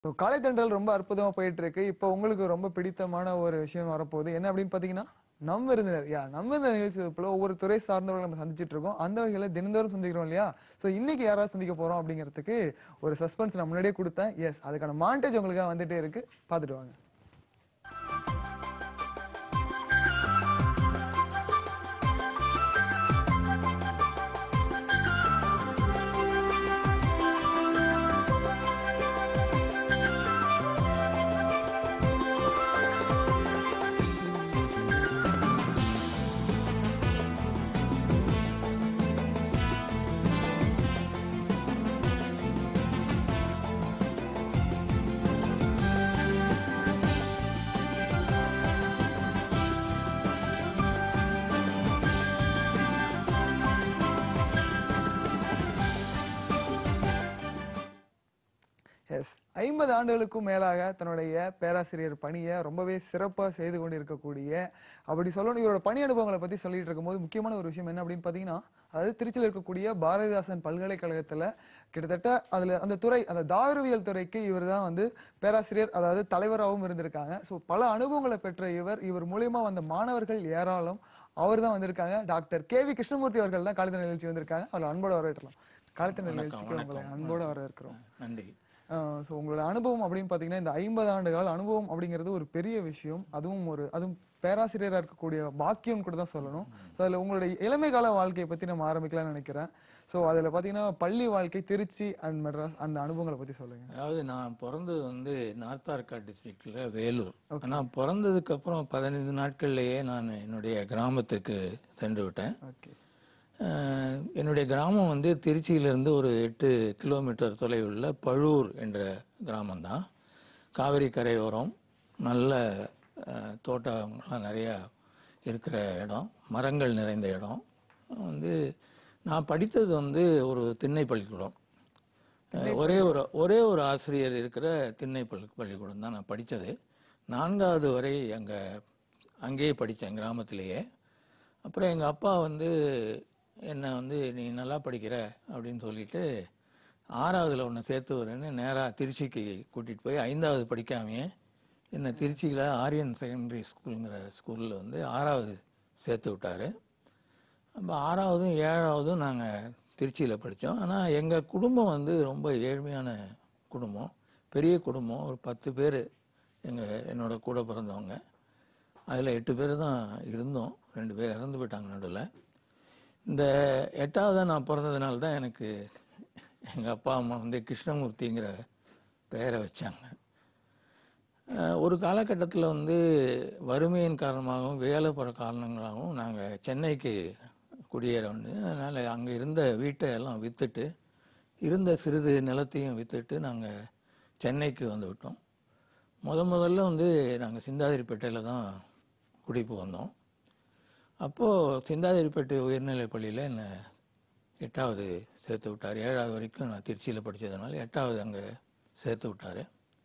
So காலை தென்றல் ரொம்ப அற்புதமா போயிட்டு இருக்கு இப்போ உங்களுக்கு ரொம்ப பிடித்தமான ஒரு விஷயம் வரப்போகுது என்ன அப்படின்னு பாத்தீங்கன்னா நம் விருந்தினர் யா நம்ம விருந்தினர் நிகழ்ச்சி போல ஒவ்வொரு துறை சார்ந்தவர்கள் நம்ம சந்திச்சிட்டு இருக்கோம் அந்த வகையில தினந்தோறும் சந்திக்கிறோம் இல்லையா ஸோ இன்னைக்கு யாராவது சந்திக்க போறோம் அப்படிங்கிறதுக்கு ஒரு சஸ்பென்ஸ் நான் முன்னாடியே கொடுத்தேன் எஸ் அதுக்கான மாண்டேஜ் உங்களுக்காக வந்துட்டே இருக்கு பார்த்துட்டு வாங்க எஸ் ஐம்பது ஆண்டுகளுக்கும் மேலாக தன்னுடைய பேராசிரியர் பணியை ரொம்பவே சிறப்பா செய்து கொண்டிருக்கக்கூடிய அப்படி சொல்லணும் இவரோட பணி அனுபவங்களை பத்தி சொல்லிட்டு இருக்கும்போது முக்கியமான ஒரு விஷயம் என்ன அப்படின்னு பாத்தீங்கன்னா அதாவது திருச்சியில் இருக்கக்கூடிய பாரதிதாசன் பல்கலைக்கழகத்துல கிட்டத்தட்ட அதுல அந்த துறை அந்த தாவரவியல் துறைக்கு இவர் தான் வந்து பேராசிரியர் அதாவது தலைவராகவும் இருந்திருக்காங்க ஸோ பல அனுபவங்களை பெற்ற இவர் இவர் மூலியமா வந்த மாணவர்கள் ஏராளம் அவர் தான் வந்திருக்காங்க டாக்டர் கே வி கிருஷ்ணமூர்த்தி அவர்கள் தான் காலத்தின நிகழ்ச்சி வந்திருக்காங்க அவர் அன்போட வரவேற்றலாம் காலத்தின நிகழ்ச்சிக்கு உங்களை அன்போட வரவேற்கிறோம் நன்றி ஸோ உங்களோட அனுபவம் அப்படின்னு பார்த்தீங்கன்னா இந்த ஐம்பது ஆண்டு கால அனுபவம் அப்படிங்கிறது ஒரு பெரிய விஷயம் அதுவும் ஒரு அதுவும் பேராசிரியராக இருக்கக்கூடிய பாக்கியம் கூட தான் சொல்லணும் ஸோ அதில் உங்களுடைய இளமை கால வாழ்க்கையை பற்றி நம்ம ஆரம்பிக்கலாம்னு நினைக்கிறேன் ஸோ அதில் பார்த்தீங்கன்னா பள்ளி வாழ்க்கை திருச்சி அண்ட் மெட்ராஸ் அந்த அனுபவங்களை பற்றி சொல்லுங்க அதாவது நான் பிறந்தது வந்து நார்த் ஆர்காட் டிஸ்ட்ரிக்ட்ல வேலூர் ஆனா பிறந்ததுக்கு அப்புறம் பதினைந்து நாட்கள்லயே நான் என்னுடைய கிராமத்துக்கு சென்று விட்டேன் ஓகே அஹ், என்னுடைய கிராமம் வந்து திருச்சியிலிருந்து ஒரு எட்டு கிலோமீட்டர் தொலைவுள்ள பழூர் என்ற கிராமம்தான் காவிரி கரையோரம் நல்ல அஹ், தோட்டங்கள்லாம் நிறையா இருக்கிற இடம் மரங்கள் நிறைந்த இடம் வந்து நான் படித்தது வந்து ஒரு திண்ணை பள்ளிக்கூடம் அஹ், ஒரே ஒரு ஒரே ஒரு ஆசிரியர் இருக்கிற திண்ணை பள்ளி பள்ளிக்கூடம் தான் நான் படித்தது நான்காவது வரை அங்கே அங்கேயே படித்தேன் கிராமத்திலேயே அப்புறம் எங்கள் அப்பா வந்து என்னை வந்து நீ நல்லா படிக்கிற அப்படின்னு சொல்லிட்டு ஆறாவதுல ஒன்று சேர்த்து வரேன்னு நேராக திருச்சிக்கு கூட்டிகிட்டு போய் ஐந்தாவது படிக்காமையே என்னை திருச்சியில் ஆரியன் செகண்டரி ஸ்கூலுங்கிற ஸ்கூலில் வந்து ஆறாவது சேர்த்து விட்டாரு அப்போ ஆறாவதும் ஏழாவதும் நாங்கள் திருச்சியில் படித்தோம் ஆனால் எங்கள் குடும்பம் வந்து ரொம்ப ஏழ்மையான குடும்பம் பெரிய குடும்பம் ஒரு பத்து பேர் எங்கள் என்னோட கூட பிறந்தவங்க அதில் எட்டு பேர் தான் இருந்தோம் ரெண்டு பேர் இறந்து போயிட்டாங்க நடுவில் இந்த எட்டாவதாக நான் பிறந்ததுனால தான் எனக்கு எங்கள் அப்பா அம்மா வந்து கிருஷ்ணமூர்த்திங்கிற பெயரை வச்சாங்க அஹ் ஒரு காலகட்டத்தில் வந்து வறுமையின் காரணமாகவும் வேலை போகிற காரணங்களாகவும் நாங்கள் சென்னைக்கு குடியேற வந்து அதனால் அங்கே இருந்த வீட்டை எல்லாம் விற்றுட்டு இருந்த சிறிது நிலத்தையும் விற்றுட்டு நாங்கள் சென்னைக்கு வந்து விட்டோம் முத முதல்ல வந்து நாங்கள் சிந்தாதிரிப்பேட்டையில் தான் குடிப்பு வந்தோம் அப்போது சிந்தாதிரிப்பேட்டை உயர்நிலைப் பள்ளியில் என்னை எட்டாவது சேர்த்து விட்டார் ஏழாவது வரைக்கும் நான் திருச்சியில் படித்ததுனால எட்டாவது அங்கே சேர்த்து விட்டார்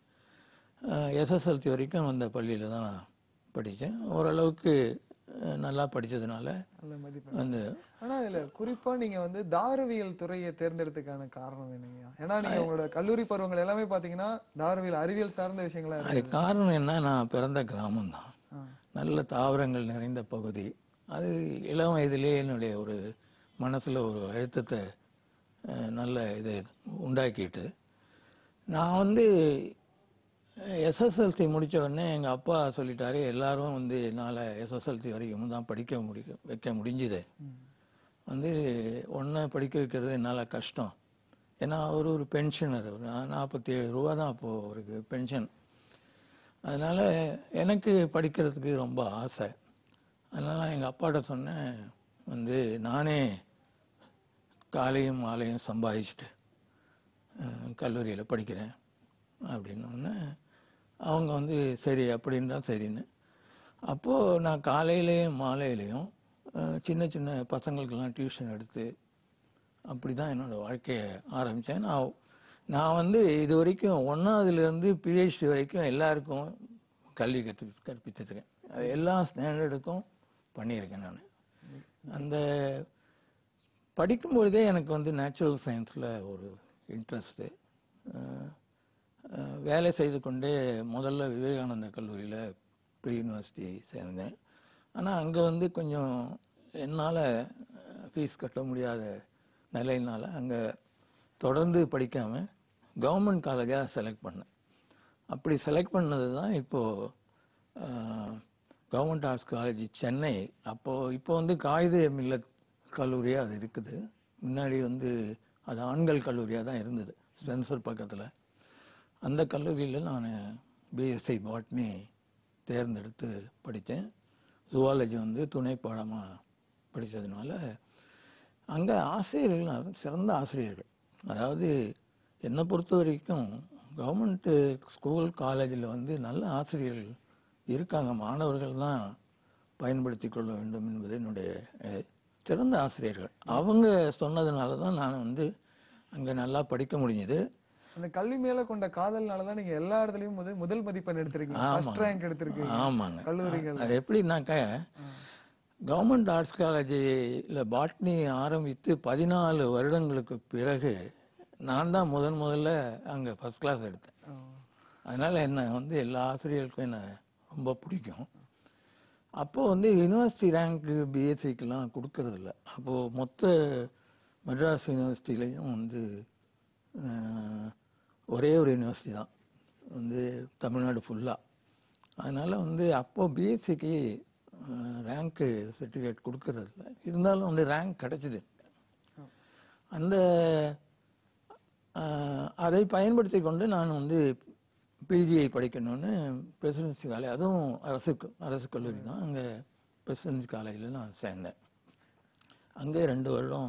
எஸ்எஸ்எல்சி வரைக்கும் அந்த பள்ளியில் தான் நான் படித்தேன் ஓரளவுக்கு அஹ், நல்லா படித்ததுனால நல்ல மதிப்பு வந்து ஆனா இதுல குறிப்பா நீங்க வந்து தாவரவியல் துறையை தேர்ந்தெடுத்ததுக்கான காரணம் என்னங்க ஏன்னா நீங்க உங்களோட கல்லூரி பருவங்கள் எல்லாமே பாத்தீங்கன்னா தாவரவியல் அறிவியல் சார்ந்த விஷயங்களா இருக்கு அது காரணம் என்ன நான் பிறந்த கிராமம் தான் ஆ. நல்ல தாவரங்கள் நிறைந்த பகுதி அது இளம் வயதிலே என்னுடைய ஒரு மனசுல ஒரு அழுத்தத்தை அஹ், நல்ல இதை உண்டாக்கிட்டு நான் வந்து எஸ்எஸ்எல்சி முடிச்ச உடனே எங்கள் அப்பா சொல்லிட்டாரு எல்லாரும் வந்து என்னால் எஸ்எஸ்எல்சி வரைக்கும் தான் படிக்க முடிக்க வைக்க முடிஞ்சுது வந்து ஒன்றை படிக்க வைக்கிறது என்னால் கஷ்டம் ஏன்னா அவர் ஒரு பென்ஷனர் ஒரு நாற்பத்தி ஏழு ரூபா தான் அப்போது அவருக்கு பென்ஷன் அதனால் எனக்கு படிக்கிறதுக்கு ரொம்ப ஆசை அதனால் எங்கள் அப்பாட்ட சொன்னேன் வந்து நானே காலையும் மாலையும் சம்பாதிச்சுட்டு கல்லூரியில் படிக்கிறேன் அப்படின்னு அவங்க வந்து சரி அப்படின்னா சரின்னு அப்போது நான் காலையிலையும் மாலையிலையும் அஹ், சின்ன சின்ன பசங்களுக்கெல்லாம் டியூஷன் எடுத்து அப்படி தான் என்னோடய வாழ்க்கையை ஆரம்பித்தேன் நான் நான் வந்து இது வரைக்கும் ஒன்றாவதுலேருந்து பிஹெச்டி வரைக்கும் எல்லாருக்கும் கல்வி கற்று கற்பிச்சிருக்கேன் அது எல்லா ஸ்டாண்டர்டுக்கும் பண்ணியிருக்கேன் நான் அந்த படிக்கும்பொழுதே எனக்கு வந்து நேச்சுரல் சயின்ஸில் ஒரு இன்ட்ரெஸ்ட்டு அஹ், வேலை செய்து கொண்டே முதல்ல விவேகானந்தா கல்லூரியில் ப்ரீ யூனிவர்சிட்டி சேர்ந்தேன் ஆனால் அங்கே வந்து கொஞ்சம் என்னால் ஃபீஸ் கட்ட முடியாத நிலையினால அங்கே தொடர்ந்து படிக்காமல் கவர்மெண்ட் காலேஜாக செலக்ட் பண்ணேன் அப்படி செலக்ட் பண்ணது தான் இப்போது கவர்மெண்ட் ஆர்ட்ஸ் காலேஜ் சென்னை அப்போது இப்போ வந்து காகித மில்லத் கல்லூரியாக அது இருக்குது முன்னாடி வந்து அது ஆண்கள் கல்லூரியாக தான் இருந்தது ஸ்பென்சர் பக்கத்தில் அந்த கல்லூரியில் நான் பிஎஸ்சி பாட்னி தேர்ந்தெடுத்து படித்தேன் ஜுவாலஜி வந்து துணை பாடமாக படித்ததுனால அங்கே ஆசிரியர்கள் நிறைய சிறந்த ஆசிரியர்கள் அதாவது என்னை பொறுத்த வரைக்கும் கவர்மெண்ட்டு ஸ்கூல் காலேஜில் வந்து நல்ல ஆசிரியர்கள் இருக்காங்க மாணவர்கள் தான் பயன்படுத்தி கொள்ள வேண்டும் என்பது என்னுடைய அஹ், சிறந்த ஆசிரியர்கள் அவங்க சொன்னதுனால தான் நான் வந்து அங்கே நல்லா படிக்க முடிஞ்சது அந்த கல்வி மேல கொண்ட காதல்னால தான் நீங்க எல்லா இடத்துலயும் முதல் முதல் மதிப்பெண் எடுத்திருக்கீங்க ஃபர்ஸ்ட் ஆமாங்க. ரேங்க் எடுத்திருக்கீங்க ஆமாங்க கல்லூரிகள் அது எப்படின்னாக்க கவர்மெண்ட் ஆர்ட்ஸ் காலேஜில் பாட்னி ஆரம்பித்து பதினாலு வருடங்களுக்கு பிறகு நான் தான் முதன் முதல்ல அங்கே ஃபர்ஸ்ட் கிளாஸ் எடுத்தேன் ஆ. அதனால் என்ன வந்து எல்லா ஆசிரியர்களுக்கும் என்ன ரொம்ப பிடிக்கும் அப்போது வந்து யூனிவர்சிட்டி ரேங்க்கு பிஎஸ்சிக்கெலாம் கொடுக்கறதில்ல அப்போது மொத்த மெட்ராஸ் யூனிவர்சிட்டிலையும் வந்து அஹ், ஒரே ஒரு யூனிவர்சிட்டி தான் வந்து தமிழ்நாடு ஃபுல்லாக அதனால் வந்து அப்போது பிஎஸ்சிக்கு ரேங்க்கு சர்டிஃபிகேட் கொடுக்கறதில்ல இருந்தாலும் வந்து ரேங்க் கிடச்சிது அந்த ஆஹ், அதை பயன்படுத்தி கொண்டு நான் வந்து பிஜிஐ படிக்கணும்னு பிரசிடென்சி காலேஜ் அதுவும் அரசு க- அரசு கல்லூரி தான் அங்கே பிரசிடென்சி காலேஜில் நான் சேர்ந்தேன் அங்கே ரெண்டு வருடம்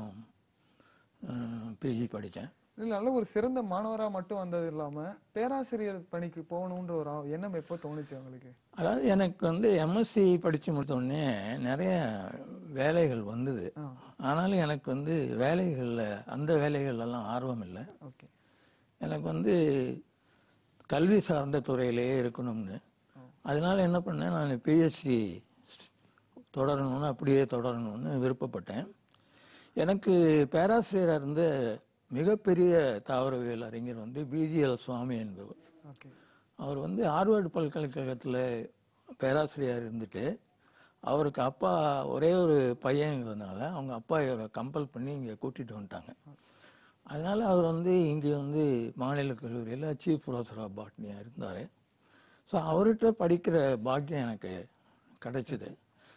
பிஜி படித்தேன் இல்ல நல்ல ஒரு சிறந்த மாணவரா மட்டும் வந்தது இல்லாம பேராசிரியர் பணிக்கு போகணுன்ற ஒரு ஆ- எண்ணம் எப்போ தோணுச்சு உங்களுக்கு அதாவது எனக்கு வந்து எம்எஸ்சி படித்து முடித்த உடனே நிறைய வேலைகள் வந்தது ஆ. ஆனாலும் எனக்கு வந்து வேலைகளில் அந்த வேலைகள்லாம் ஆர்வம் இல்லை ஓகே எனக்கு வந்து கல்வி சார்ந்த துறையிலேயே இருக்கணும்னு அதனால என்ன பண்ணேன் நான் பிஹெச்டி தொடரணும்னு அப்படியே தொடரணும்னு விருப்பப்பட்டேன் எனக்கு பேராசிரியராக இருந்த மிகப்பெரிய தாவரவியல் அறிஞர் வந்து பிஜிஎல் சுவாமி என்பவர் ஓகே அவர் வந்து ஹார்வர்டு பல்கலைக்கழகத்தில் பேராசிரியர் இருந்துட்டு அவருக்கு அப்பா ஒரே ஒரு பையங்கிறதுனால அவங்க அப்பா இவரை கம்பல் பண்ணி இங்கே கூட்டிகிட்டு வந்துட்டாங்க அதனால அவர் வந்து இங்கே வந்து மாநில கல்லூரியில் சீஃப் ப்ரொஃபஸர் ஆஃப் பாட்னியாக இருந்தார் ஸோ அவர்கிட்ட படிக்கிற பாக்கியம் எனக்கு கிடைச்சிது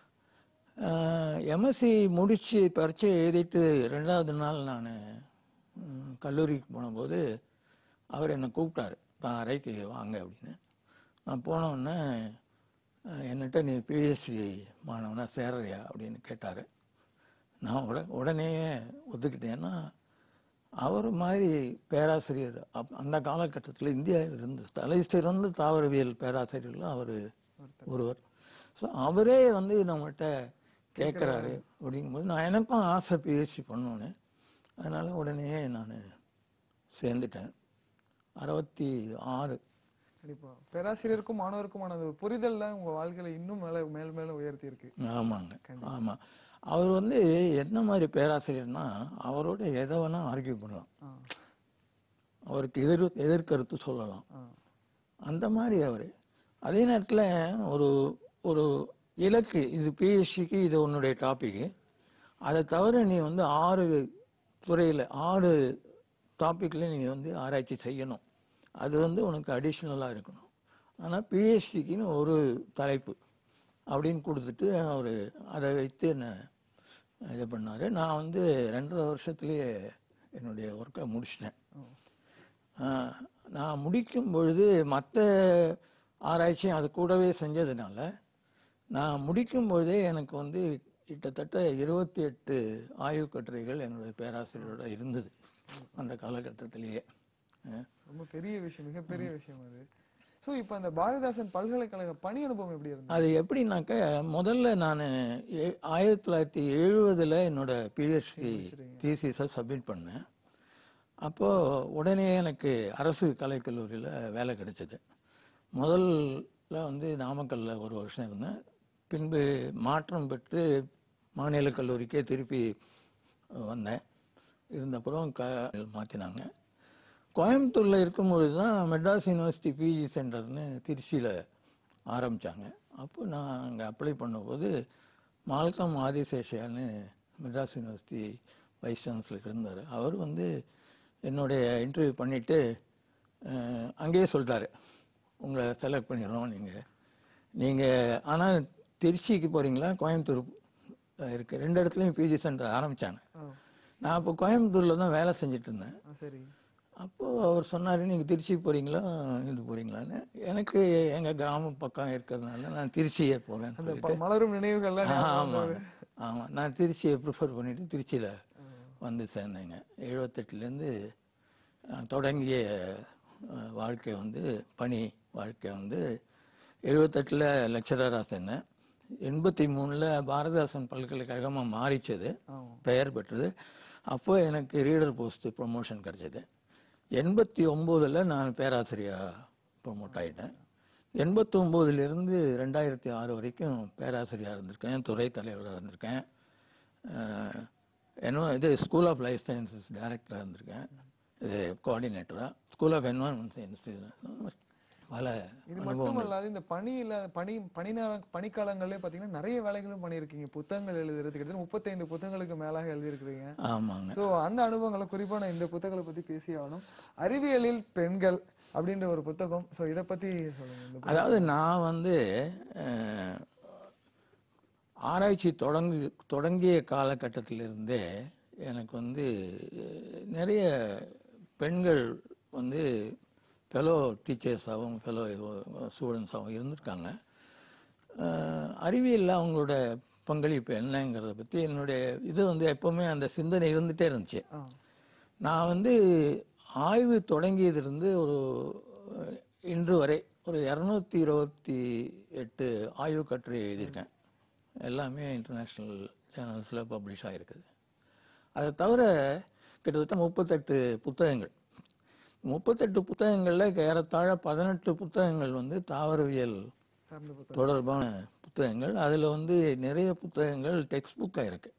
எம்எஸ்சி முடித்து பரீட்சை எழுதிட்டு ரெண்டாவது நாள் நான் கல்லூரிக்கு போனபோது அவர் என்னை கூப்பிட்டாரு தான் அறைக்கு வாங்க அப்படின்னு நான் போன உடனே அஹ், என்னட்ட நீ பிஹெச்டி மாணவனா சேர்றியா அப்படின்னு கேட்டார் நான் உட உடனேயே ஒத்துக்கிட்டேன்னா அவர் மாதிரி பேராசிரியர் அப் அந்த காலகட்டத்தில் இந்தியாவில் இருந்து தலை சிறந்த தாவரவியல் பேராசிரியர்கள் அவர் ஒருவர் ஸோ அவரே வந்து நம்மகிட்ட கேட்குறாரு அப்படிங்கும்போது நான் எனக்கும் ஆசை பிஹெச்டி பண்ணோன்னு அதனால் உடனே நான் சேர்ந்துட்டேன் அறுபத்தி ஆறு கண்டிப்பா பேராசிரியருக்கும் மாணவருக்குமான அந்த புரிதல் தான் உங்க வாழ்க்கையில இன்னும் மேல மேல் மேலும் உயர்த்தி இருக்கு ஆமாங்க ஆமாம் அவர் வந்து என்ன மாதிரி பேராசிரியர்னா அவரோட எதை வேணால் ஆர்கியூ பண்ணலாம் ஆ, அவருக்கு எதிர் எதிர்கருத்து சொல்லலாம் ஆ, அந்த மாதிரி அவர் அதே நேரத்தில் ஒரு ஒரு இலக்கு இது பிஎஸ்சிக்கு இது உன்னுடைய டாபிக்கு அதை தவிர நீ வந்து ஆறு துறையில் ஆறு டாப்பிக்கில் நீ வந்து ஆராய்ச்சி செய்யணும் அது வந்து உனக்கு அடிஷ்னலாக இருக்கணும் ஆனால் பிஹெச்டிக்குன்னு ஒரு தலைப்பு அப்படின்னு கொடுத்துட்டு அவர் அதை வைத்து என்ன இது பண்ணார் நான் வந்து ரெண்டரை வருஷத்துலேயே என்னுடைய ஒர்க்கை முடிச்சிட்டேன் ஆஹ், நான் முடிக்கும் பொழுது மற்ற ஆராய்ச்சியும் அது கூடவே செஞ்சதுனால நான் முடிக்கும் பொழுதே எனக்கு வந்து கிட்டத்தட்ட இருபத்தி எட்டு ஆய்வுக் கட்டுரைகள் என்னுடைய பேராசிரியரோட இருந்தது அந்த காலகட்டத்திலேயே ஆஹ். ரொம்ப பெரிய விஷயம் மிகப்பெரிய விஷயம் அது சோ இப்போ அந்த பாரதிதாசன் பல்கலைக்கழக பணி அனுபவம் எப்படி இருந்தது அது எப்படின்னாக்க முதல்ல நான் ஆயிரத்தி தொள்ளாயிரத்தி எழுபதில் என்னோட பிஹெச்டி தீசிஸை சப்மிட் பண்ணேன் அப்போது உடனே எனக்கு அரசு கலைக்கல்லூரியில் வேலை கிடைச்சது முதல்ல வந்து நாமக்கல்ல ஒரு வருஷம் இருந்தேன் பின்பு மாற்றம் பெற்று மாநில கல்லூரிக்கே திருப்பி வந்தேன் இருந்தப்புறம் க மாற்றினாங்க கோயம்புத்தூரில் இருக்கும்பொழுது தான் மெட்ராஸ் யூனிவர்சிட்டி பிஜி சென்டர்னு திருச்சியில் ஆரம்பித்தாங்க அப்போ நான் அங்கே அப்ளை பண்ணும்போது மால்கம் ஆதிசேஷியான்னு மெட்ராஸ் யூனிவர்சிட்டி வைஸ் சான்சலர் இருந்தார் அவர் வந்து என்னுடைய இன்டர்வியூ பண்ணிவிட்டு அங்கேயே சொல்லிட்டாரு உங்களை செலக்ட் பண்ணிடுறோம் நீங்கள் நீங்கள் ஆனால் திருச்சிக்கு போகிறீங்களா கோயம்புத்தூர் அஹ், இருக்கு ரெண்டு இடத்துலையும் பிஜி சென்டர் ஆரம்பித்தாங்க ஓ நான் அப்போ கோயம்புத்தூரில் தான் வேலை செஞ்சுட்டு இருந்தேன் ஆ, சரி அப்போது அவர் சொன்னார் நீங்கள் திருச்சி போகிறீங்களா இது போகிறீங்களான்னு எனக்கு எங்கள் கிராமம் பக்கம் இருக்கிறதுனால நான் திருச்சியே போகிறேன்னு அந்த சொல்லிட்டு ப- மலரும் நினைவுகள்லாம் ஞாபகம் ஆமாம் வந்தது. ஆமாம் நான் திருச்சியை ப்ரிஃபர் பண்ணிட்டு திருச்சியில் வந்து சேர்ந்தேங்க எழுபத்தெட்டுலேருந்து தொடங்கிய அஹ், வாழ்க்கை வந்து பணி வாழ்க்கை வந்து எழுபத்தெட்டில் லெக்சரராக சேர்ந்தேன் எண்பத்தி மூணில் பாரதிதாசன் பல்கலைக்கழகமாக மாறிச்சது ஆமா பெயர் பெற்றது அப்போ எனக்கு ரீடர் போஸ்ட் ப்ரொமோஷன் கிடைச்சது எண்பத்தி ஒம்போதில் நான் பேராசிரியராக ப்ரொமோட் ஆகிட்டேன் எண்பத்தி ஒம்போதுலேருந்து ரெண்டாயிரத்தி ஆறு வரைக்கும் பேராசிரியராக இருந்திருக்கேன் துறை தலைவராக இருந்திருக்கேன் அஹ், என்ன இது ஸ்கூல் ஆஃப் லைஃப் சயின்சஸ் டைரக்டராக இருந்திருக்கேன் இது கோஆர்டினேட்டராக ஸ்கூல் ஆஃப் என்வரன்மெண்ட் சயின்ஸ் பல இது மட்டுமல்லாது இந்த பணியில பணி பணி நேரம் பணிக்காலங்களே பாத்தீங்கன்னா நிறைய வேலைகளும் பண்ணியிருக்கீங்க புத்தகங்கள் எழுதுறது கிட்டத்தட்ட முப்பத்தைந்து புத்தகங்களுக்கு மேலாக எழுதியிருக்கிறீங்க ஆமாங்க சோ அந்த அனுபவங்களை குறிப்பா நான் இந்த புத்தகங்களை பத்தி பேசி ஆகணும் அறிவியலில் பெண்கள் அப்படின்ற ஒரு புத்தகம் சோ இத பத்தி சொல்லுங்க இந்த புத்தகம். அதாவது நான் வந்து அஹ், ஆராய்ச்சி தொடங்கு தொடங்கிய காலகட்டத்திலிருந்தே எனக்கு வந்து அஹ், நிறைய பெண்கள் வந்து ஃபெலோ டீச்சர்ஸாகவும் ஃபெலோ ஸ்டூடெண்ட்ஸாகவும் இருந்திருக்காங்க அஹ், அறிவியல்ல அவங்களோட பங்களிப்பு என்னங்கிறத பற்றி என்னுடைய இது வந்து எப்போவுமே அந்த சிந்தனை இருந்துகிட்டே இருந்துச்சு ஆ, நான் வந்து ஆய்வு தொடங்கியதிலிருந்து ஒரு அஹ், இன்று வரை ஒரு இரநூத்தி இருபத்தி எட்டு ஆய்வு கட்டுரை எழுதியிருக்கேன் எல்லாமே இன்டர்நேஷ்னல் சேனல்ஸில் பப்ளிஷ் ஆகிருக்குது அதை தவிர கிட்டத்தட்ட முப்பத்தெட்டு புத்தகங்கள் முப்பத்தெட்டு புத்தகங்களில் ஏறத்தாழ பதினெட்டு புத்தகங்கள் வந்து தாவரவியல் சார்ந்த புத்தகம் தொடர்பான புத்தகங்கள் அதில் வந்து நிறைய புத்தகங்கள் டெக்ஸ்ட் புக்காக இருக்கு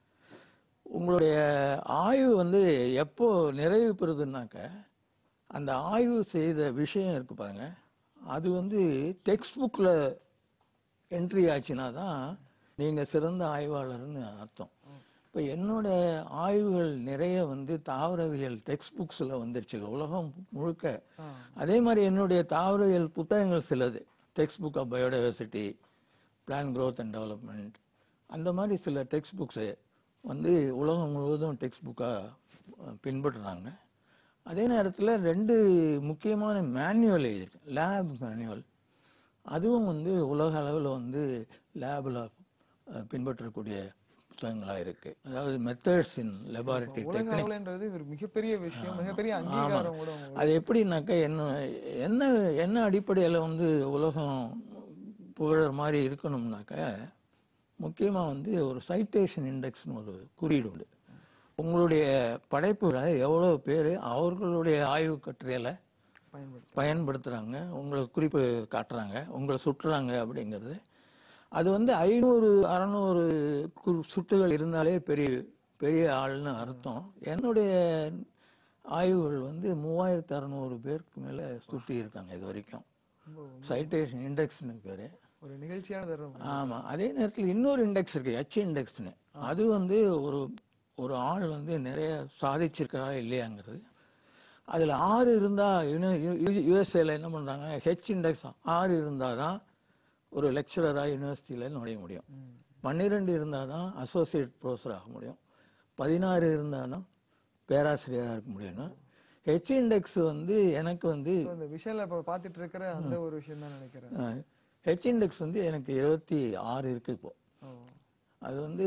உங்களுடைய ஆய்வு வந்து எப்போ நிறைவு பெறுதுன்னாக்க அந்த ஆய்வு செய்த விஷயம் இருக்கு பாருங்க அது வந்து டெக்ஸ்ட் புக்கில் என்ட்ரி ஆச்சுன்னா தான் நீங்கள் சிறந்த ஆய்வாளர்னு அர்த்தம் இப்போ என்னோட ஆய்வுகள் நிறைய வந்து தாவரவியல் டெக்ஸ்ட் புக்ஸில் வந்துருச்சு உலகம் முழுக்க ஆ, அதே மாதிரி என்னுடைய தாவரவியல் புத்தகங்கள் சிலது text book of biodiversity plan growth and development அந்த மாதிரி சில டெக்ஸ்ட் புக்ஸு வந்து உலகம் முழுவதும் டெக்ஸ்ட் புக்காக பின்பற்றுறாங்க அதே நேரத்தில் ரெண்டு முக்கியமான மேனுவல் எழுதியிருக்கேன் லேப் மேனுவல் அதுவும் வந்து உலக அளவில் வந்து லேபில் பின்பற்றக்கூடிய புத்தகங்களாக இருக்குது அதாவது மெத்தட்ஸ் இன் லெபார்டரி உலக அளவுலன்றது ஒரு மிகப்பெரிய விஷயம் மிகப்பெரிய அங்கீகாரம் கூட உங்களுக்கு. அது எப்படின்னாக்கா என்ன என்ன என்ன அடிப்படையில் வந்து உலகம் புகழற மாதிரி இருக்கணும்னாக்க முக்கியமாக வந்து ஒரு சைட்டேஷன் இண்டெக்ஸ்னு ஒரு குறியீடு உண்டு உங்களுடைய படைப்புகளை எவ்வளோ பேர் அவர்களுடைய ஆய்வு கட்டுரையில் பயன்படுத்த பயன்படுத்துகிறாங்க உங்களை குறிப்பு காட்டுறாங்க உங்களை சுற்றுறாங்க அப்படிங்கிறது அது வந்து ஐநூறு அறநூறு கு- சுட்டுகள் இருந்தாலே பெரிய பெரிய ஆள்னு அர்த்தம் என்னுடைய ஆய்வுகள் வந்து மூவாயிரத்து அறநூறு பேருக்கு மேலே சுட்டி இருக்காங்க இது வரைக்கும் ரொம்ப சைட்டேஷன் இண்டெக்ஸ்னு பேர் ஒரு நிகழ்ச்சியான தருணம் ஆமாம் அதே நேரத்தில் இன்னொரு இண்டெக்ஸ் இருக்கு ஹெச் இண்டெக்ஸ்னு அது வந்து ஒரு ஒரு ஆள் வந்து நிறைய சாதிச்சிருக்கிறா இல்லையாங்கிறது அதில் ஆறு இருந்தால் யூஎஸ்ஏல என்ன பண்ணுறாங்க ஹெச் இண்டெக்ஸ் ஆறு இருந்தால் தான் ஒரு லெக்சரராக யூனிவர்சிட்டியில் நுழைய முடியும் ம். பன்னிரெண்டு இருந்தால் தான் அசோசியேட் ப்ரொஃபஸர் ஆக முடியும் பதினாறு இருந்தால் தான் பேராசிரியராக இருக்க முடியும்னா ஹெச் இண்டெக்ஸ் வந்து எனக்கு வந்து So, இந்த விஷயம்ல இப்ப பாத்துட்டு இருக்கிற அந்த ஒரு விஷயம் தான் நினைக்கிறேன் ஹெச் இண்டெக்ஸ் வந்து எனக்கு இருபத்தி ஆறு இருக்கு இப்போ ஓ, அது வந்து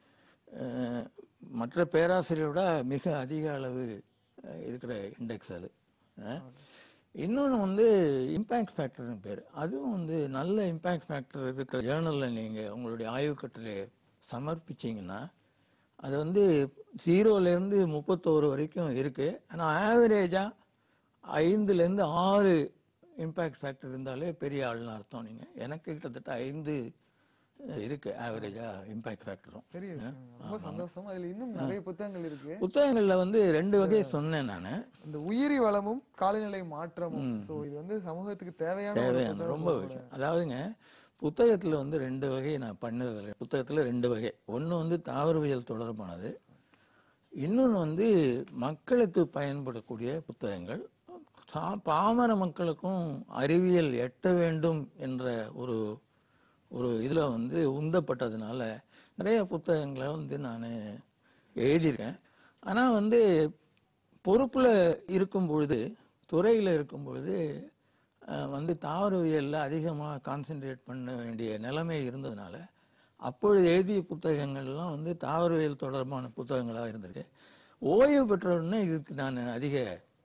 அஹ், மற்ற பேராசிரியரோட மிக அதிக அளவு அஹ், இருக்கிற இண்டெக்ஸ் அது இன்னொன்று வந்து இம்பேக்ட் ஃபேக்டர்னு பேர் அதுவும் வந்து நல்ல இம்பேக்ட் ஃபேக்டர் இருக்கிற ஜேர்னலில் நீங்கள் உங்களுடைய ஆய்வு கட்டுரையை சமர்ப்பிச்சீங்கன்னா அது வந்து ஜீரோலேருந்து முப்பத்தோரு வரைக்கும் இருக்குது ஆனால் ஆவரேஜாக ஐந்துலேருந்து ஆறு இம்பேக்ட் ஃபேக்டர் இருந்தாலே பெரிய ஆள்னு அர்த்தம் நீங்கள் எனக்கு கிட்டத்தட்ட ஐந்து இருக்கு ஆவரேஜா இம்பாக்ட் ஃபேக்டரும் பெரிய விஷயம் ரொம்ப சந்தோஷம் அதுல இன்னும் நிறைய புத்தகங்கள் இருக்கு புத்தகங்கள்ல வந்து ரெண்டு வகை சொன்னேன் நான் இந்த உயிரி வளமும் காலநிலை மாற்றமும் சோ இது வந்து சமூகத்துக்கு தேவையான ஒரு தேவையான புத்தகம் ரொம்ப கூட. விஷயம் அதாவதுங்க புத்தகத்துல வந்து ரெண்டு வகை நான் பண்ணதில்லை புத்தகத்துல ரெண்டு வகை ஒண்ணு வந்து தாவரவியல் தொடர்பானது இன்னொன்று வந்து மக்களுக்கு பயன்படக்கூடிய புத்தகங்கள் சா- பாமர மக்களுக்கும் அறிவியல் எட்ட வேண்டும் என்ற ஒரு ஒரு இதில் வந்து உந்தப்பட்டதுனால நிறைய புத்தகங்களை வந்து நான் எழுதியிருக்கேன் ஆனால் வந்து பொறுப்பில் இருக்கும் பொழுது துறையில் இருக்கும் பொழுது அஹ், வந்து தாவரவியலில் அதிகமாக கான்சென்ட்ரேட் பண்ண வேண்டிய நிலைமை இருந்ததுனால அப்பொழுது எழுதிய புத்தகங்கள்லாம் வந்து தாவரவியல் தொடர்பான புத்தகங்களாக இருந்திருக்கு ஓய்வு பெற்ற உடனே இதுக்கு நான் அதிக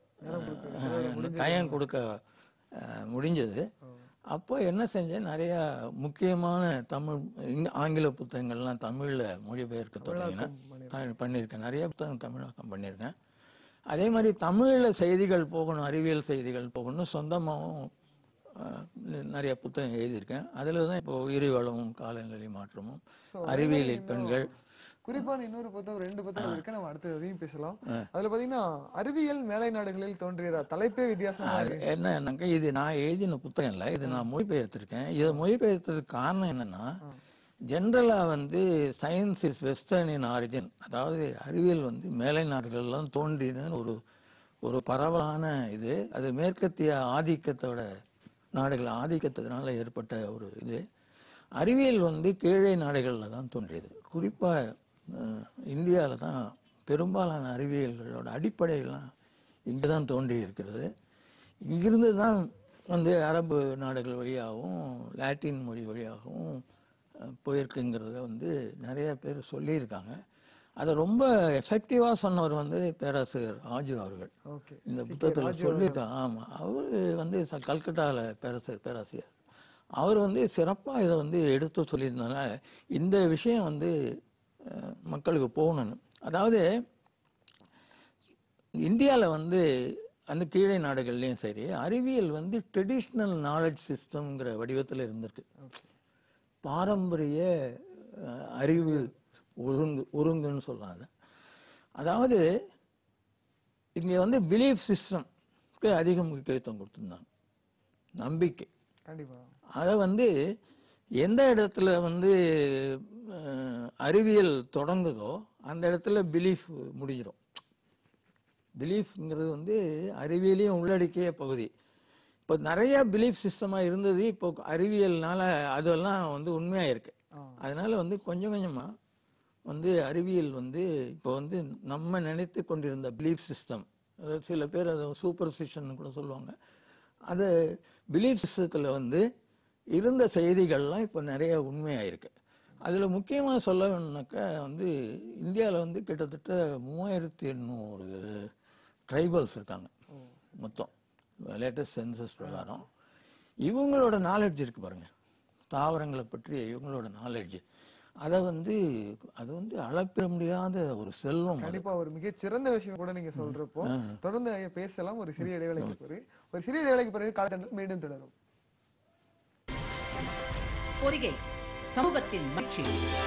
அஹ், டைம் கொடுக்க அஹ், முடிஞ்சது அப்போ என்ன செஞ்சேன் நிறைய முக்கியமான தமிழ் இங்க- ஆங்கில புத்தகங்கள்லாம் தமிழ்ல மொழிபெயர்க்க தொடங்கினேன் த- பண்ணியிருக்கேன் நிறைய புத்தகம் தமிழாக்கம் பண்ணியிருக்கேன் அதே மாதிரி தமிழ்ல செய்திகள் போகணும் அறிவியல் செய்திகள் போகணும் சொந்தமாகவும் அஹ், நிறைய புத்தகம் எழுதியிருக்கேன் அதில் தான் இப்போ உயிரி வளமும் காலநிலை மாற்றமும் அறிவியலில் பெண்கள் குறிப்பான இன்னொரு புத்தகம் ரெண்டு புத்தகம் இருக்கு நம்ம அடுத்து அதையும் பேசலாம் அதுல பாத்தீங்கன்னா அறிவியல் மேலை நாடுகளில் தோன்றியதா தலைப்பே வித்தியாசமா அது என்னன்னாக்கா இது நான் எழுதின புத்தகம் இல்லை இது நான் மொழிபெயர்த்திருக்கேன் இதை மொழிபெயர்த்ததுக்கு காரணம் என்னன்னா ஜென்ரலா வந்து science is western in origin அதாவது அறிவியல் வந்து மேலை நாடுகள்லாம் தோன்றின ஒரு ஒரு பரவலான இது அது மேற்கத்திய ஆதிக்கத்தோட நாடுகள் ஆதிக்கத்தினால ஏற்பட்ட ஒரு இது அறிவியல் வந்து கீழே நாடுகளில் தான் தோன்றியது குறிப்பாக இந்தியாவில் தான் பெரும்பாலான அறிவியல்களோட அடிப்படையெல்லாம் இங்கே தான் தோன்றி இருக்கிறது இங்கிருந்து தான் வந்து அரபு நாடுகள் வழியாகவும் லாட்டின் மொழி வழியாகவும் அஹ், போயிருக்குங்கிறத வந்து நிறைய பேர் சொல்லியிருக்காங்க அதை ரொம்ப எஃபெக்டிவாக சொன்னவர் வந்து பேராசிரியர் ஆஜு அவர்கள் ஓகே இந்த புத்தகத்தில் சொல்லியிருக்காங்க ஆமாம் அவர் வந்து ச- கல்கட்டாவில் பேராசிரியர் பேராசிரியர் அவர் வந்து சிறப்பாக இதை வந்து எடுத்து சொல்லியிருந்தனால இந்த விஷயம் வந்து அஹ், மக்களுக்கு போகணும் அதாவது இந்தியாவில் வந்து அந்த கீழே நாடுகள்லையும் சரி அறிவியல் வந்து ட்ரெடிஷ்னல் நாலேஜ் சிஸ்டம்ங்கிற வடிவத்தில் இருந்திருக்கு பாரம்பரிய அஹ், அறிவு ஒருங்கு ஒருங்குன்னு சொல்லலாம் அதை அதாவது இங்கே வந்து பிலீஃப் சிஸ்டம்க்கு அதிக முக்கியத்துவம் கொடுத்துருந்தாங்க நம்பிக்கை கண்டிப்பா அதை வந்து எந்த இடத்துல வந்து அஹ், அறிவியல் தொடங்குதோ அந்த இடத்துல பிலீஃப் முடிஞ்சிடும் பிலீஃப்ங்கிறது வந்து அறிவியலையும் உள்ளடக்கிய பகுதி இப்போ நிறைய பிலீஃப் சிஸ்டமாக இருந்தது இப்போ அறிவியல்னால அதெல்லாம் வந்து உண்மையாக இருக்கு ஆ. அதனால வந்து கொஞ்சம் கொஞ்சமாக வந்து அறிவியல் வந்து இப்போ வந்து நம்ம நினைத்து கொண்டிருந்த பிலீஃப் சிஸ்டம் சில பேர் அதை சூப்பர்ஸ்டிஷன் கூட சொல்லுவாங்க அது பிலீஃப் சிஸ்டத்தில் வந்து இருந்த செய்திகள்லாம் இப்போ நிறைய உண்மையாயிருக்கு அதில் முக்கியமாக சொல்ல வேணும்னாக்கா வந்து இந்தியாவில் வந்து கிட்டத்தட்ட மூவாயிரத்தி எண்ணூறு ட்ரைபல்ஸ் இருக்காங்க மொத்தம் லேட்டஸ்ட் சென்சஸ் பிரகாரம் இவங்களோட நாலேஜ் இருக்கு பாருங்க தாவரங்களை பற்றி இவங்களோட நாலேஜ் அதை வந்து அது வந்து அளப்பிட முடியாத ஒரு செல்வம் அது. கண்டிப்பா ஒரு மிகச் சிறந்த விஷயம் கூட நீங்க சொல்றப்போ தொடர்ந்து ஐயா பேசலாம் ஒரு சிறிய இடைவேளைக்கு பிறகு ஒரு சிறிய இடைவேளைக்கு பிறகு காலத்தண்டல் மீண்டும் தொடரும் பொதிகை சமூகத்தின் மகிழ்ச்சி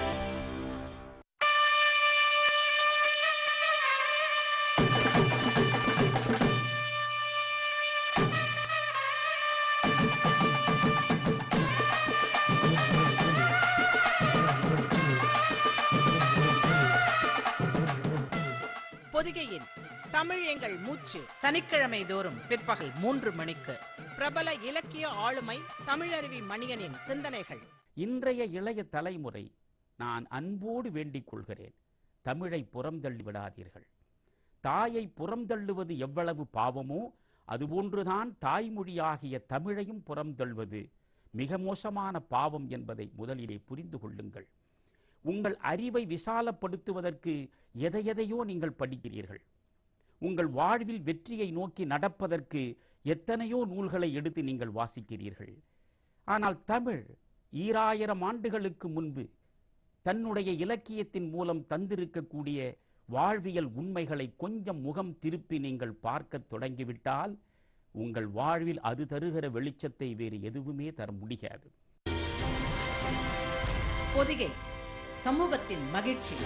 பொதிகையின் தமிழ் எங்கள் மூச்சு சனிக்கிழமை தோறும் பிற்பகல் மூன்று மணிக்கு பிரபல இலக்கிய ஆளுமை தமிழருவி மணியனின் சிந்தனைகள் இன்றைய இளைய தலைமுறை நான் அன்போடு வேண்டிக் கொள்கிறேன் தமிழை புறந்தள்ளி விடாதீர்கள் தாயை புறந்தள்ளுவது எவ்வளவு பாவமோ அதுபோன்றுதான் தாய்மொழியாகிய தமிழையும் புறந்தள்ளுவது மிக மோசமான பாவம் என்பதை முதலிலே புரிந்து கொள்ளுங்கள் உங்கள் அறிவை விசாலப்படுத்துவதற்கு எதையெதையோ நீங்கள் படிக்கிறீர்கள் உங்கள் வாழ்வில் வெற்றியை நோக்கி நடப்பதற்கு எத்தனையோ நூல்களை எடுத்து நீங்கள் வாசிக்கிறீர்கள் ஆனால் தமிழ் ஈராயிரம் ஆண்டுகளுக்கு முன்பு தன்னுடைய இலக்கியத்தின் மூலம் தந்திருக்கக்கூடிய வாழ்வியல் உண்மைகளை கொஞ்சம் முகம் திருப்பி நீங்கள் பார்க்கத் தொடங்கிவிட்டால் உங்கள் வாழ்வில் அது தருகிற வெளிச்சத்தை வேறு எதுவுமே தர முடியாது பொதிகை சமூகத்தின் மகிழ்ச்சி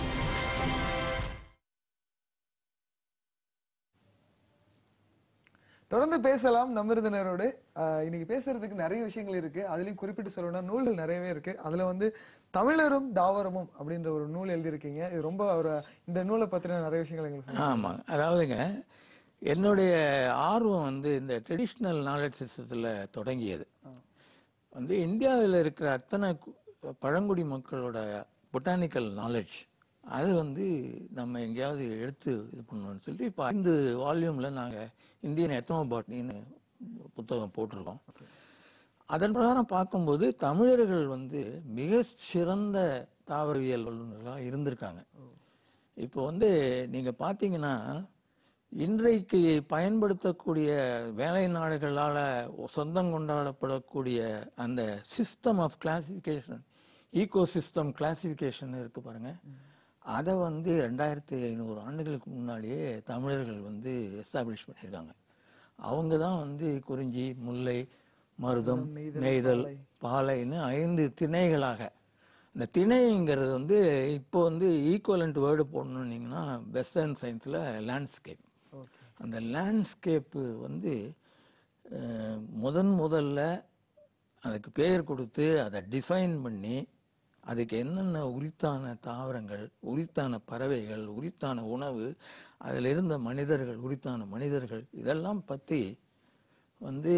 தொடர்ந்து பேசலாம் நம்ம விருந்தினரோடு ஆஹ் இன்னைக்கு பேசுறதுக்கு நிறைய விஷயங்கள் இருக்கு அதுலயும் குறிப்பிட்டு சொல்லணும்னா நூல்கள் நிறையவே இருக்கு அதுல வந்து தமிழரும் தாவரமும் அப்படின்ற ஒரு நூல் எழுதியிருக்கீங்க இது ரொம்ப ஒரு இந்த நூலை பத்தின நிறைய விஷயங்கள் எங்களுக்கு சொல்லுங்க. ஆமாங்க அதாவதுங்க என்னுடைய ஆர்வம் வந்து இந்த ட்ரெடிஷ்னல் நாலேஜ் சிஸ்டத்தில் தொடங்கியது வந்து இந்தியாவில் இருக்கிற அத்தனை கு- பழங்குடி மக்களோட பொட்டானிக்கல் நாலேஜ் அது வந்து நம்ம எங்கேயாவது எடுத்து இது பண்ணணும்னு சொல்லிட்டு இப்போ ஐந்து வால்யூமில் நாங்கள் இந்தியன் எத்தனோபாட்னின்னு புத்தகம் போட்டிருக்கோம் அதன் பிரகாரம் பார்க்கும்போது தமிழர்கள் வந்து மிக சிறந்த தாவரவியல் வல்லுநர்களாக இருந்திருக்காங்க இப்போ வந்து நீங்க பார்த்தீங்கன்னா இன்றைக்கு பயன்படுத்தக்கூடிய வேலை நாடுகளால சொந்தம் கொண்டாடப்படக்கூடிய அந்த system of classification eco system classification இருக்கு பாருங்க அதை வந்து ரெண்டாயிரத்தி ஐநூறு ஆண்டுகளுக்கு முன்னாடியே தமிழர்கள் வந்து எஸ்டாப்ளிஷ் பண்ணியிருக்காங்க அவங்க தான் வந்து குறிஞ்சி முல்லை மருதம் நெய்தல் பாலைன்னு ஐந்து திணைகளாக இந்த திணைங்கிறது வந்து இப்போ வந்து ஈக்குவலண்ட் வேர்டு போடணுன்னீங்கன்னா வெஸ்டர்ன் சயின்ஸில் லேண்ட்ஸ்கேப் Okay. அந்த லேண்ட்ஸ்கேப்பு வந்து அஹ், முதன் முதல்ல அதுக்கு பெயர் கொடுத்து அதை டிஃபைன் பண்ணி அதுக்கு என்னென்ன உரித்தான தாவரங்கள் உரித்தான பறவைகள் உரித்தான உணவு அதில் இருந்த மனிதர்கள் உரித்தான மனிதர்கள் இதெல்லாம் பற்றி வந்து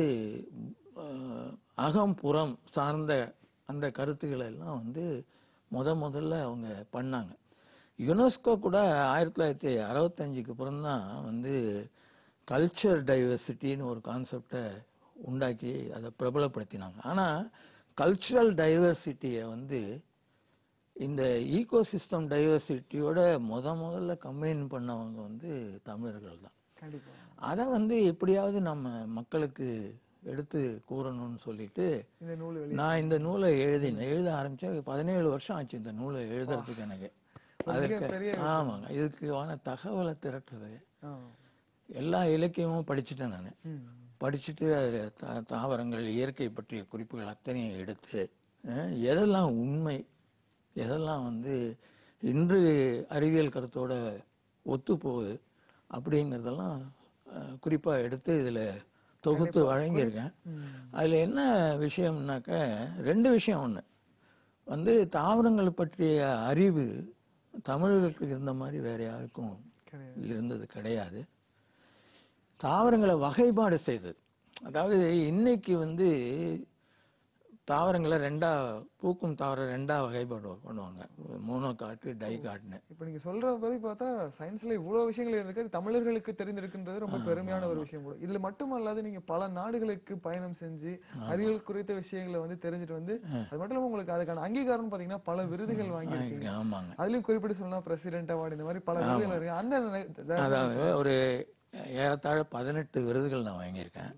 அஹ், அகம் புறம் சார்ந்த அந்த கருத்துக்களை எல்லாம் வந்து முத முதல்ல அவங்க பண்ணாங்க யுனெஸ்கோ கூட ஆயிரத்தி தொள்ளாயிரத்தி அறுபத்தஞ்சுக்கு அப்புறம் தான் வந்து கல்ச்சர் டைவர்சிட்டின்னு ஒரு கான்செப்டை உண்டாக்கி அதை பிரபலப்படுத்தினாங்க ஆனால் கல்ச்சுரல் டைவர்சிட்டியை வந்து இந்த ஈகோசிஸ்டம் டைவர்சிட்டியோட முத முதல்ல கம்பைன் பண்ணவங்க வந்து தமிழர்கள் தான் கண்டிப்பா அதை வந்து எப்படியாவது நம்ம மக்களுக்கு எடுத்து கூறணும்னு சொல்லிட்டு இந்த நூல் வெளி நான் இந்த நூலை எழுதினேன் எழுத ஆரம்பிச்சேன் பதினேழு வருஷம் ஆச்சு இந்த நூலை எழுதுறதுக்கு எனக்கு அதற்கு பெரிய ஆமாங்க இதுக்கான தகவலை திரட்டுறது ஆ. எல்லா இலக்கியமும் படிச்சுட்டேன் நான் ம். படிச்சுட்டு அதில் தா தாவரங்கள் இயற்கை பற்றிய குறிப்புகள் அத்தனையும் எடுத்து அஹ், எதெல்லாம் உண்மை எதெல்லாம் வந்து இன்று அறிவியல் கருத்தோட ஒத்து போகுது அப்படிங்கிறதெல்லாம் அஹ், குறிப்பா எடுத்து இதில் தொகுத்து வழங்கியிருக்கேன் அதில் என்ன விஷயம்னாக்க ரெண்டு விஷயம் ஒன்று வந்து தாவரங்கள் பற்றிய அறிவு தமிழர்களுக்கு இருந்த மாதிரி வேற யாருக்கும் கிடையாது இருந்தது கிடையாது தாவரங்களை வகைப்பாடு செய்தது அதாவது இன்னைக்கு வந்து தாவரங்களை ரெண்டா பூக்கும் தாவரம் ரெண்டா வகைப்பாடு பண்ணுவாங்க மோனோ காட்டு டை காட்டுன்னு இப்ப நீங்க சொல்ற படி பார்த்தா சயின்ஸ்ல இவ்வளவு விஷயங்கள் இருக்கு அது தமிழர்களுக்கு தெரிந்திருக்கின்றது ரொம்ப பெருமையான ஒரு விஷயம் கூட இதுல மட்டுமல்லாது நீங்க பல நாடுகளுக்கு பயணம் செஞ்சு அறிவியல் குறித்த விஷயங்களை வந்து தெரிஞ்சுட்டு வந்து அது மட்டும் இல்லாம உங்களுக்கு அதுக்கான அங்கீகாரம் பாத்தீங்கன்னா பல விருதுகள் வாங்கியிருக்கீங்க ஆமாங்க அதுலயும் குறிப்பிட்டு சொல்லலாம் பிரசிடென்ட் அவார்டு இந்த மாதிரி பல விருதுகள் இருக்கு அந்த நெ- அதாவது ஒரு ஏறத்தாழ பதினெட்டு விருதுகள் நான் வாங்கியிருக்கேன்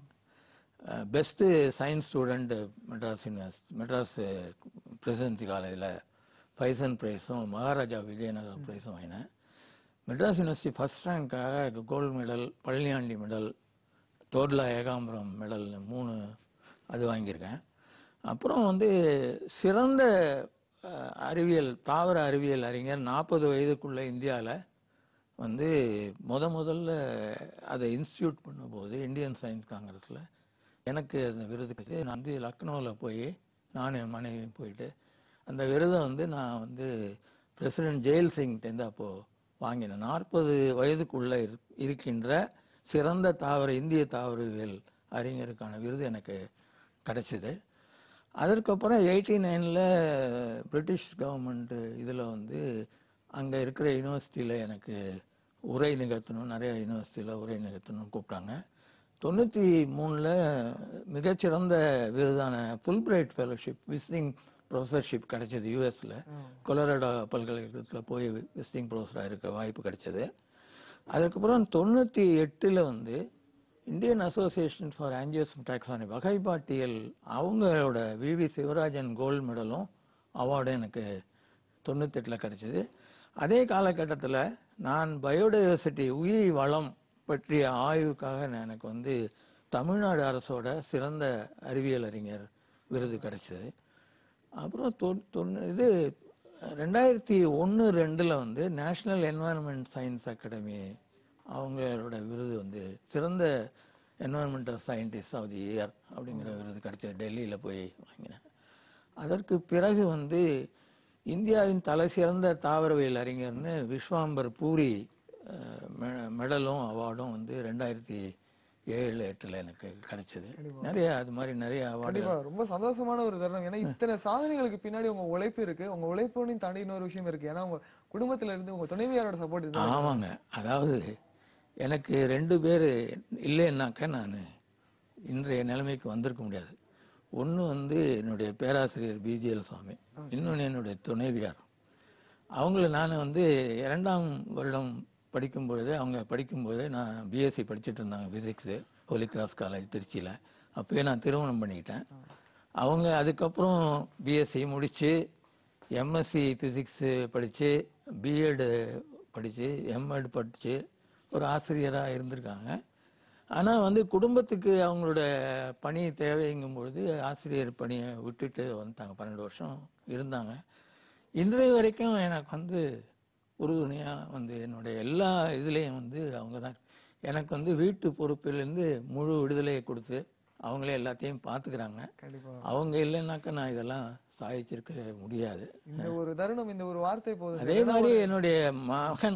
best science student Madras university Madras presidency காலேஜில் ஃபைசன் ப்ரைஸும் மகாராஜா விஜயநகர் ப்ரைஸும் வாங்கினேன் மெட்ராஸ் யூனிவர்சிட்டி ஃபர்ஸ்ட் ரேங்க்காக gold medal Palaniandi medal Thorla Ekambaram medal மூணு அது வாங்கியிருக்கேன் அப்புறம் வந்து சிறந்த அஹ், அறிவியல் தாவர அறிவியல் அறிஞர் நாற்பது வயதுக்குள்ள இந்தியாவில் வந்து முத முதல்ல அதை இன்ஸ்டியூட் பண்ணும்போது இந்தியன் சயின்ஸ் காங்கிரஸில் எனக்கு அந்த விருது கிடைச்சு நான் வந்து லக்னோவில் போய் நான் என் மனைவியும் போயிட்டு அந்த விருதை வந்து நான் வந்து பிரசிடென்ட் ஜெயில் சிங்டேருந்து அப்போது வாங்கினேன் நாற்பது வயதுக்குள்ள இரு- இருக்கின்ற சிறந்த தாவர இந்திய தாவரவியல் அறிஞருக்கான விருது எனக்கு கிடைச்சிது அதற்கப்புறம் எயிட்டி நைனில் பிரிட்டிஷ் கவர்மெண்ட் இதில் வந்து அங்கே இருக்கிற யூனிவர்சிட்டியில் எனக்கு உரை நிகழ்த்தணும் நிறைய யூனிவர்சிட்டியில் உரை நிகழ்த்தணும்னு கூப்பிட்டாங்க தொண்ணூற்றி மூணில் மிகச்சிறந்த விருதான Fulbright fellowship visiting professorship கிடைச்சது யூஎஸில் கொலராடோ பல்கலைக்கழகத்தில் போய் விசிட்டிங் ப்ரொஃபஸராக இருக்க வாய்ப்பு கிடைச்சது அதுக்கப்புறம் தொண்ணூற்றி எட்டில் வந்து Indian association for angiosperm taxonomy வகைப்பாட்டியல் அவங்களோட விவி சிவராஜன் கோல்டு மெடலும் அவார்டும் எனக்கு தொண்ணூத்தெட்டில் கிடைச்சிது அதே காலகட்டத்தில் நான் பயோடைவர்சிட்டி உயிரி வளம் பற்றிய ஆய்வுக்காக நான் எனக்கு வந்து தமிழ்நாடு அரசோட சிறந்த அறிவியல் அறிஞர் விருது கிடைச்சது அப்புறம் தொ- தொண்ணூ இது ரெண்டாயிரத்தி ஒன்று ரெண்டில் வந்து நேஷ்னல் என்வாயன்மெண்ட் சயின்ஸ் அகாடமி அவங்களோட விருது வந்து சிறந்த environmental scientist of the year அப்படிங்கிற விருது கிடைச்சது டெல்லியில் போய் வாங்கினேன் அதற்கு பிறகு வந்து இந்தியாவின் தலை சிறந்த தாவரவியல் அறிஞர்னு விஸ்வாம்பர் பூரி அஹ், மெ- மெடலும் அவார்டும் வந்து ரெண்டாயிரத்தி ஏழு எட்டில் எனக்கு கிடைச்சது நிறைய அது மாதிரி நிறைய அவார்டு கண்டிப்பா ரொம்ப சந்தோஷமான ஒரு தருணம் ஏன்னா இத்தனை சாதனைகளுக்கு பின்னாடி உங்க உழைப்பு இருக்கு உங்க உழைப்புன்னு தாண்டி இன்னொரு விஷயம் இருக்கு ஏன்னா உங்க குடும்பத்துல இருந்து உங்க துணைவியாரோட சப்போர்ட் இது ஆமாங்க அதாவது எனக்கு ரெண்டு பேர் இல்லைன்னாக்க நான் இன்றைய நிலைமைக்கு வந்திருக்க முடியாது ஒன்று வந்து என்னுடைய பேராசிரியர் பிஜிஎல் சுவாமி இன்னொன்று என்னுடைய துணைவியார் அவங்கள நான் வந்து இரண்டாம் வருடம் படிக்கும் பொழுது அவங்க படிக்கும்போது நான் பிஎஸ்சி படிச்சுட்டு இருந்தாங்க ஃபிசிக்ஸு ஹோலி கிராஸ் காலேஜ் திருச்சியில் அப்போயே நான் திருமணம் பண்ணிக்கிட்டேன் அவங்க அதுக்கப்புறம் பிஎஸ்சி முடித்து எம்எஸ்சி ஃபிசிக்ஸு படித்து பிஎட் படித்து எம்எட் படித்து ஒரு ஆசிரியராக இருந்திருக்காங்க ஆனால் வந்து குடும்பத்துக்கு அவங்களோட பணி தேவைங்கும் பொழுது ஆசிரியர் பணியை விட்டுட்டு வந்துட்டாங்க பன்னெண்டு வருஷம் இருந்தாங்க இன்றைய வரைக்கும் எனக்கு வந்து உறுதுணையாக வந்து என்னுடைய எல்லா இதுலேயும் வந்து அவங்க தான் எனக்கு வந்து வீட்டு பொறுப்பிலேருந்து முழு விடுதலையை கொடுத்து அவங்களே எல்லாத்தையும் பார்த்துக்கிறாங்க கண்டிப்பா அவங்க இல்லைன்னாக்கா நான் இதெல்லாம் சாதிச்சிருக்க முடியாது இந்த ஒரு தருணம் இந்த ஒரு வார்த்தை போதும் அதே மாதிரி என்னுடைய மகன்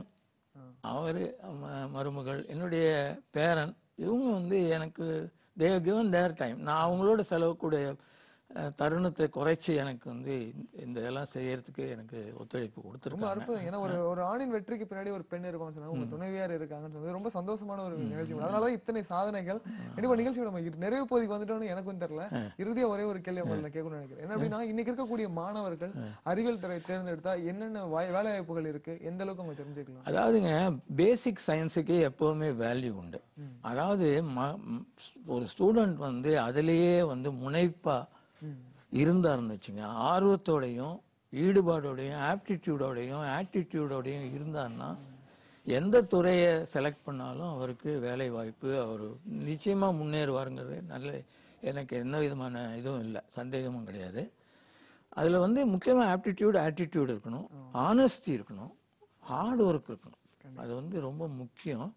அவரு ம- மருமகள் என்னுடைய பேரன் இவங்க வந்து எனக்கு தே கிவன் தேர் டைம் நான் அவங்களோட செலவுக்கூடிய அஹ், தருணத்தை குறைச்சி எனக்கு வந்து இந்த- இந்த இதெல்லாம் செய்யறதுக்கு எனக்கு ஒத்துழைப்பு ரொம்ப கொடுத்துருக்காங்க அற்புதம் ஏன்னா ஒரு ஒரு ஆணின் வெற்றிக்கு பின்னாடி ஒரு பெண் இருக்கும்னு சொன்னாங்க உங்க துணைவியார் இருக்காங்கன்னு சொன்னது ரொம்ப சந்தோஷமான ஒரு நிகழ்ச்சி அதனாலதான் இத்தனை சாதனைகள் கண்டிப்பா நிகழ்ச்சி நம்ம இரு- நிறைவு பகுதிக்கு வந்துட்டோம்னு எனக்கும் தெரியல இறுதியா ஒரே ஒரு கேள்வி உங்களை நான் கேட்கணும்னு நினைக்கிறேன் என்ன அப்படின்னா இன்னைக்கு இருக்கக்கூடிய மாணவர்கள் அறிவியல் துறை தேர்ந்தெடுத்தா என்னென்ன வாய்- வேலை வாய்ப்புகள் இருக்கு எந்த அளவுக்கு அவங்க தெரிஞ்சுக்கலாம் அதாவதுங்க பேசிக் சயின்ஸுக்கு எப்பவுமே வேல்யூ உண்டு அதாவது ம- ம், ஒரு ஸ்டூடெண்ட் வந்து அதிலேயே வந்து முனைப்பா இருந்தாருன்னு வச்சுங்க ஆர்வத்தோடையும் ஈடுபாடோடையும் ஆப்டிடியூடோடையும் ஆட்டிடியூடோடையும் இருந்தாருன்னா எந்த துறையை செலக்ட் பண்ணாலும் அவருக்கு வேலை வாய்ப்பு அவர் நிச்சயமா முன்னேறுவாருங்கிறது நல்ல எனக்கு எந்த விதமான இதுவும் இல்லை சந்தேகமும் கிடையாது அதில் வந்து முக்கியமாக ஆப்டிடியூட் ஆட்டிடியூட் இருக்கணும் ஆனஸ்டி இருக்கணும் ஹார்ட் ஒர்க் இருக்கணும் அது வந்து ரொம்ப முக்கியம்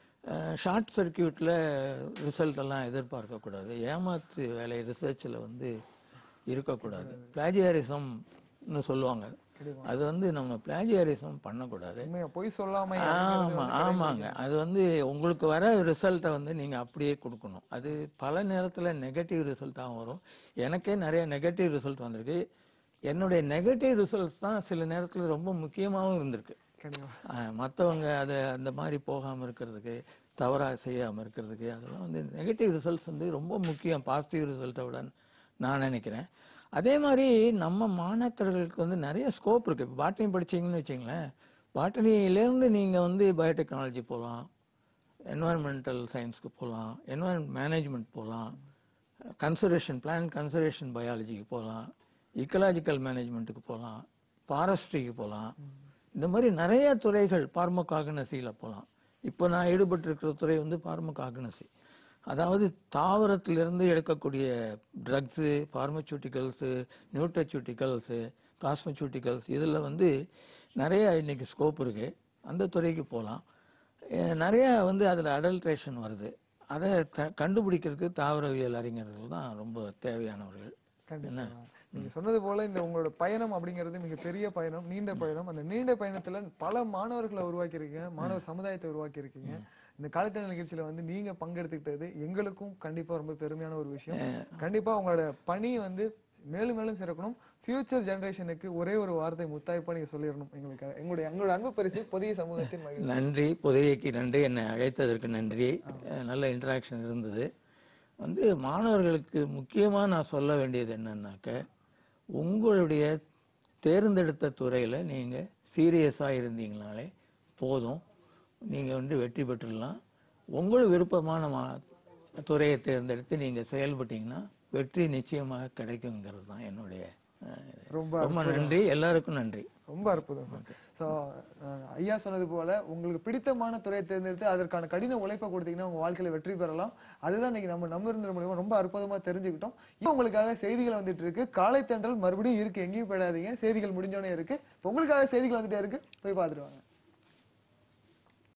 ஷார்ட் சர்க்கியூட்டில் ரிசல்ட் எல்லாம் எதிர்பார்க்கக்கூடாது ஏமாத்து வேலை ரிசர்ச்சில் வந்து இருக்கக்கூடாது பிளாஜியாரிசம்னு சொல்லுவாங்க அது வந்து நம்ம பிளாஜியாரிசம் பண்ணக்கூடாது உண்மையா பொய் சொல்லாம ஆமா ஆமாங்க அது வந்து உங்களுக்கு வர ரிசல்ட்டை வந்து நீங்க அப்படியே கொடுக்கணும் அது பல நேரத்துல நெகட்டிவ் ரிசல்ட்டாகவும் வரும் எனக்கே நிறைய நெகட்டிவ் ரிசல்ட் வந்திருக்கு என்னுடைய நெகட்டிவ் ரிசல்ட்ஸ் தான் சில நேரத்துல ரொம்ப முக்கியமாகவும் இருந்திருக்கு கண்டிப்பா ஆஹ் மத்தவங்க அதை அந்த மாதிரி போகாம இருக்கிறதுக்கு தவறா செய்யாம இருக்கிறதுக்கு அதெல்லாம் வந்து நெகட்டிவ் ரிசல்ட்ஸ் வந்து ரொம்ப முக்கியம் பாசிட்டிவ் ரிசல்ட்டை விட நான் நினைக்கிறேன் அதே மாதிரி நம்ம மாணாக்கர்களுக்கு வந்து நிறைய ஸ்கோப் இருக்கு இப்போ பாட்டனி படிச்சீங்கன்னு வச்சுங்களேன் பாட்டனியிலேருந்து நீங்க வந்து பயோடெக்னாலஜி போகலாம் என்வாயன்மெண்டல் சயின்ஸ்க்கு போகலாம் என்வாயன்மெண்ட் மேனேஜ்மெண்ட் போகலாம் கன்சர்வேஷன் பிளான் கன்சர்வேஷன் பயாலஜிக்கு போகலாம் இக்கலாஜிக்கல் மேனேஜ்மெண்ட்டுக்கு போகலாம் ஃபாரஸ்ட்ரிக்கு போகலாம் இந்த மாதிரி நிறைய துறைகள் பார்மகாகனசியில் போகலாம் இப்போ நான் ஈடுபட்டிருக்கிற துறை வந்து பார்மகாகனசி அதாவது தாவரத்திலிருந்து எடுக்கக்கூடிய ட்ரக்ஸு ஃபார்மசூட்டிக்கல்ஸு நியூட்ரசூட்டிக்கல்ஸு காஸ்மெசூட்டிக்கல்ஸ் இதில் வந்து நிறைய இன்னைக்கு ஸ்கோப் இருக்கு அந்த துறைக்கு போகலாம் நிறைய வந்து அதில் அடல்ட்ரேஷன் வருது அதை த கண்டுபிடிக்கிறதுக்கு தாவரவியல் அறிஞர்கள் தான் ரொம்ப தேவையானவர்கள் கண்டிப்பா நீங்க சொன்னது போல இந்த உங்களோட பயணம் அப்படிங்கிறது மிக பெரிய பயணம் நீண்ட பயணம் அந்த நீண்ட பயணத்துல பல மாணவர்களை உருவாக்கி இருக்கீங்க மாணவ சமுதாயத்தை உருவாக்கி இருக்கீங்க இந்த காலத்தன நிகழ்ச்சியில வந்து நீங்க பங்கெடுத்துக்கிட்டது எங்களுக்கும் கண்டிப்பா ரொம்ப பெருமையான ஒரு விஷயம் கண்டிப்பா உங்களோட பணி வந்து மேலும் மேலும் சிறக்கணும் ஃபியூச்சர் ஜெனரேஷனுக்கு ஒரே ஒரு வார்த்தை முத்தாய்ப்பா நீங்க சொல்லிடணும் எங்களுக்காக எங்களுடைய எங்களோட அன்பு பரிசு புதிய சமூகத்தின் மகிழ்ச்சி நன்றி புதையைக்கு நன்றி என்னை அழைத்ததற்கு நன்றி அஹ் நல்ல இன்டராக்ஷன் இருந்தது வந்து மாணவர்களுக்கு முக்கியமாக நான் சொல்ல வேண்டியது என்னன்னாக்க உங்களுடைய தேர்ந்தெடுத்த துறையில் நீங்கள் சீரியஸாக இருந்தீங்கனாலே போதும் நீங்கள் வந்து வெற்றி பெற்றுடலாம் உங்கள் விருப்பமான மா துறையை தேர்ந்தெடுத்து நீங்கள் செயல்பட்டீங்கன்னா வெற்றி நிச்சயமாக கிடைக்குங்கிறது தான் என்னுடைய ரொம்ப ரொம்ப நன்றி எல்லாருக்கும் நன்றி ரொம்ப அற்புதம் சார் ஸோ ஐயா சொன்னது போல உங்களுக்கு பிடித்தமான துறையை தேர்ந்தெடுத்து அதற்கான கடின உழைப்பை கொடுத்தீங்கன்னா உங்க வாழ்க்கையில வெற்றி பெறலாம் அதுதான் இன்னைக்கு நம்ம நம்ம இருந்த மூலியமா ரொம்ப அற்புதமா தெரிஞ்சுக்கிட்டோம் இப்போ உங்களுக்காக செய்திகள் வந்துட்டு இருக்கு காலை தென்றல் மறுபடியும் இருக்கு எங்கேயும் போயிடாதீங்க செய்திகள் முடிஞ்சோடனே இருக்கு இப்போ உங்களுக்காக செய்திகள் வந்துட்டே இருக்கு போய் பார்த்துட்டு வாங்க